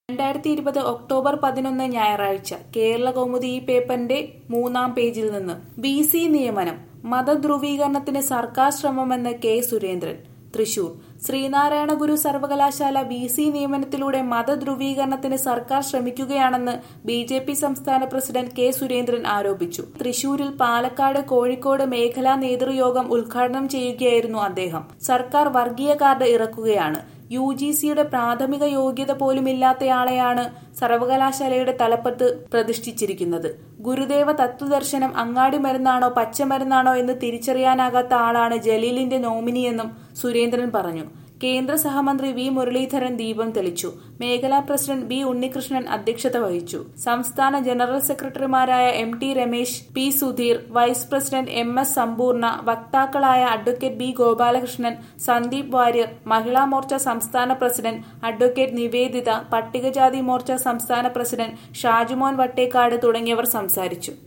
രണ്ടായിരത്തി ഇരുപത് ഒക്ടോബർ പതിനൊന്ന് ഞായറാഴ്ച കേരള കൗമുദി ഈ പേപ്പറിന്റെ മൂന്നാം പേജിൽ നിന്ന് ബി സി നിയമനം മതധ്രുവീകരണത്തിന് സർക്കാർ ശ്രമമെന്ന് കെ സുരേന്ദ്രൻ തൃശൂർ ശ്രീനാരായണ ഗുരു സർവകലാശാല ബി സി നിയമനത്തിലൂടെ മതധ്രുവീകരണത്തിന് സർക്കാർ ശ്രമിക്കുകയാണെന്ന് ബി ജെ പി സംസ്ഥാന പ്രസിഡന്റ് കെ സുരേന്ദ്രൻ ആരോപിച്ചു തൃശൂരിൽ പാലക്കാട് കോഴിക്കോട് മേഖലാ നേതൃയോഗം ഉദ്ഘാടനം ചെയ്യുകയായിരുന്നു അദ്ദേഹം സർക്കാർ വർഗീയ കാർഡ് ഇറക്കുകയാണ് യു ജി സിയുടെ പ്രാഥമിക യോഗ്യത പോലുമില്ലാത്തയാളെയാണ് സർവകലാശാലയുടെ തലപ്പത്ത് പ്രതിഷ്ഠിച്ചിരിക്കുന്നത് ഗുരുദേവ തത്വദർശനം അങ്ങാടി മരുന്നാണോ പച്ചമരുന്നാണോ എന്ന് തിരിച്ചറിയാനാകാത്ത ആളാണ് ജലീലിന്റെ നോമിനിയെന്നും സുരേന്ദ്രൻ പറഞ്ഞു കേന്ദ്ര സഹമന്ത്രി വി മുരളീധരൻ ദീപം തെളിച്ചു മേഖലാ പ്രസിഡന്റ് ബി ഉണ്ണികൃഷ്ണൻ അധ്യക്ഷത വഹിച്ചു സംസ്ഥാന ജനറൽ സെക്രട്ടറിമാരായ M T Ramesh P Sudheer vice president M S Sampoorna വക്താക്കളായ അഡ്വക്കേറ്റ് ബി ഗോപാലകൃഷ്ണൻ സന്ദീപ് വാര്യർ മഹിളാ മോർച്ച സംസ്ഥാന പ്രസിഡന്റ് അഡ്വക്കേറ്റ് നിവേദിത പട്ടികജാതി മോർച്ച സംസ്ഥാന പ്രസിഡന്റ് ഷാജുമോൻ വട്ടേക്കാട് തുടങ്ങിയവർ സംസാരിച്ചു